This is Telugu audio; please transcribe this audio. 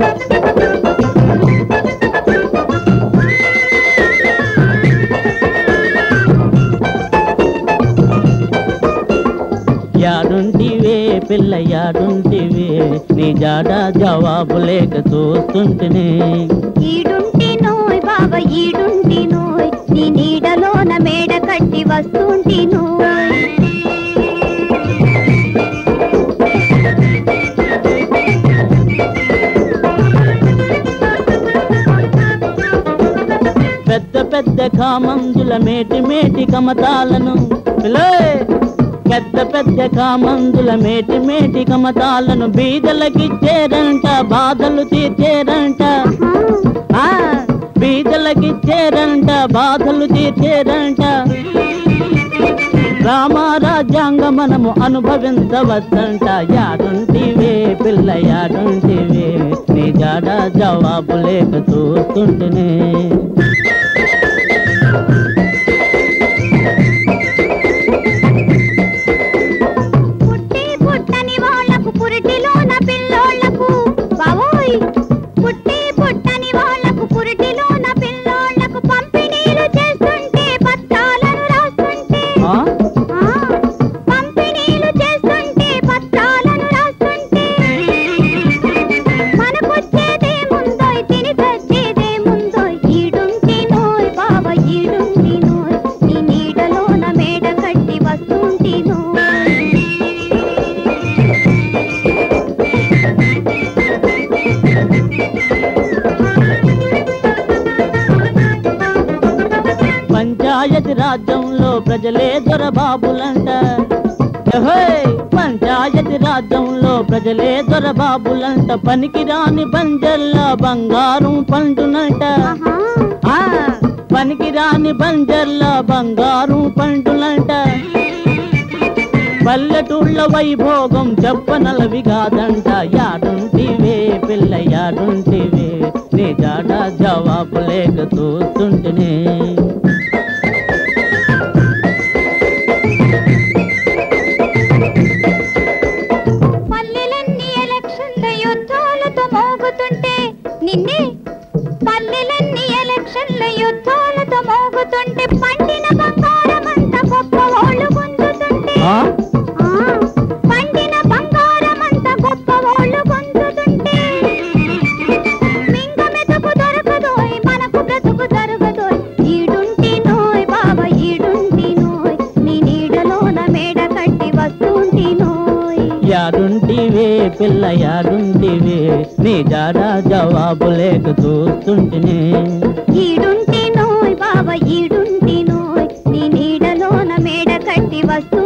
యాడుంటివే పిల్ల యాడుంటివే నీ జాడ జవాబు లేక చూస్తుంటేనే ఈడుంటి నోయ్ బావ ఈడుంటి నోయ్ నీ నీడలోన మేడ కట్టి వస్తుంటి నోయ్ పెద్ద పెద్ద కామందుల మేటి మేటి కమతాలను పిల్లే! పెద్ద పెద్ద కామందుల మేటి మేటి కమతాలను బీదలకిచ్చేరంట బాధలు తీర్చేరంట ఆ బీదలకిచ్చేరంట బాధలు తీర్చేరంట రామారాజ్యాంగ మనము అనుభవించవచ్చంట యాడుంటివే పిల్ల యాడుంటివే నీ జాడ జవాబు లేక చూస్తుంటేనే పుట్టి పుట్టని వాళ్ళకు పురిటిలోన పిల్లోళ్ళకు బావోయ్ పుట్టి పుట్టని వాళ్ళకు పురిటిలోన పిల్లోళ్ళకు పంపిణీలు చేస్తుంటే పత్రాలను రాస్తుంటే ఆ? ఆ, పంపిణీలు చేస్తుంటే పత్రాలను రాస్తుంటే మనకొచ్చేదేముందోయ్ తిని తెచ్చేదేముందోయ్ ఈడుంటి నోయ్ బావ ఈడుంటి నోయ్ నీ నీడలోన మేడ కట్టి వస్తుంటి నోయ్ పంచాయతీ రాజ్యంలో ప్రజలే దొరబాబులంట ఎహోయ్! పంచాయతీ రాజ్యంలో ప్రజలే దొరబాబులంట పనికిరాని బంజర్ల బంగారం పండునంట ఆహా ఆ పనికిరాని బంజర్ల బంగారం పండులంట పల్లెటూళ్ళ వైభోగం చెప్పనలవి కాదంట యాడుంటివే పిల్ల యాడుంటివే నీ జాడ జవాబు లేక చూస్తుంటేనే పల్లెలన్నీ ఎలక్షన్ల యుద్ధాలతో మోగుతుంటే నిన్నే పల్లెలన్నీ ఎలక్షన్ల యుద్ధాలతో మోగుతుంటే పండిన బంగారమంతా గొప్ప వాళ్ళు పొందుతుంటే ఆ? ఆ, పండిన బంగారమంతా గొప్ప వాళ్ళు పొందుతుంటే మింగ మెతుకు దొరకదోయ్ మనకు బ్రతుకు జరగదోయ్ ఈడుంటి నోయ్ బావ ఈడుంటి నోయ్ నీ నీడలోన మేడ కట్టి వస్తుంటి నోయ్ యాడుంటివే పిల్ల యాడుంటివే నీ జాడ జవాబు లేక చూస్తుంటేనే ఈడుంటి నోయ్ బావ ఈడుంటి నోయ్ నీ నీడలోన మేడ కట్టి వస్తూ